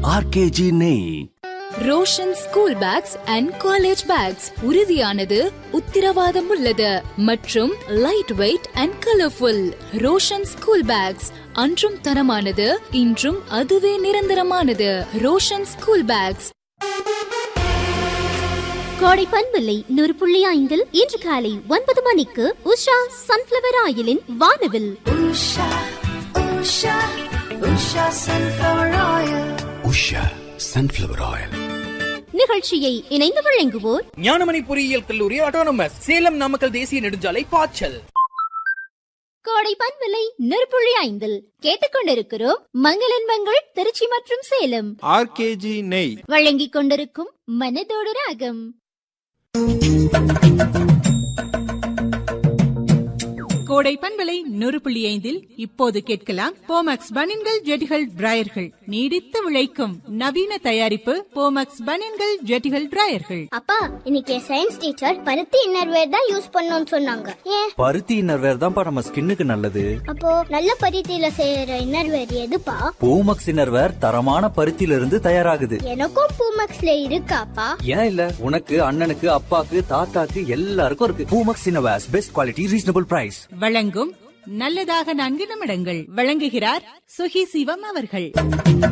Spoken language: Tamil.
ஆர்கேஜி நெய் Roshan school bags and college bags உறுதியானது உத்திரவாதம் உள்ளது மற்றும் light weight and colourful Roshan school bags அன்றும் தரமானது இன்றும் அதுவே நிரந்தரமானது ரோஷன் ஸ்கூல் பேக்ஸ் கோடை பண்பில்லை நூறு புள்ளி ஐந்தில் இன்று காலை ஒன்பது மணிக்கு உஷா சன்ஃபிளவர் ஆயிலின் வானவில் உஷா சன்ஃபிளவர் ஆயில் நிகழ்ச்சியை இணைந்து வழங்குவோர் ஞானமணி பொறியியல் கல்லூரி ஆட்டோனமஸ் சேலம் நாமக்கல் தேசிய நெடுஞ்சாலை பாய்ச்சல் கோடை பண்பில்லை நூறு புள்ளி ஐந்தில் கேட்டுக்கொண்டிருக்கிறோம் மங்களன் மங்கள் திருச்சி மற்றும் சேலம் ஆர்கேஜி நெய் வழங்கிக் கொண்டிருக்கும் மனதோடு ராகம் கோடை பண்பலை நூறு புள்ளி ஐந்தில் இப்போது கேட்கலாம் போமக்ஸ் பனின்கள் ஜெட்டிகள் டிராயர்கள் நீடித்து உழைக்கும் நவீன தயாரிப்பு போமக்ஸ் பனின்கள் ஜெட்டிகள் டிராயர்கள் அப்பா இன்னைக்கு சயின்ஸ் டீச்சர் பருத்தி இன்னர்வேர் தான் யூஸ் பண்ணணும்னு சொன்னாங்க ஏன் பருத்தி இன்னர்வேர் தான்ப்பா நம்ம ஸ்கின்னுக்கு நல்லது அப்போ நல்ல பருத்தியில செய்யற இன்னர்வேர் எதுப்பா பூமக்ஸ் இன்னர்வேர் தரமான பருத்தியில இருந்து தயாராகுது எனக்கும் பூமக்ஸ்ல இருக்காப்பா ஏன் இல்ல உனக்கு அண்ணனுக்கு அப்பாக்கு தாத்தாக்கு எல்லாருக்கும் இருக்கு Boomax innerwears best quality reasonable price வழங்கும் நல்லதாக நான்கு நிமிடங்கள் வழங்குகிறார் சுகி சிவம் அவர்கள்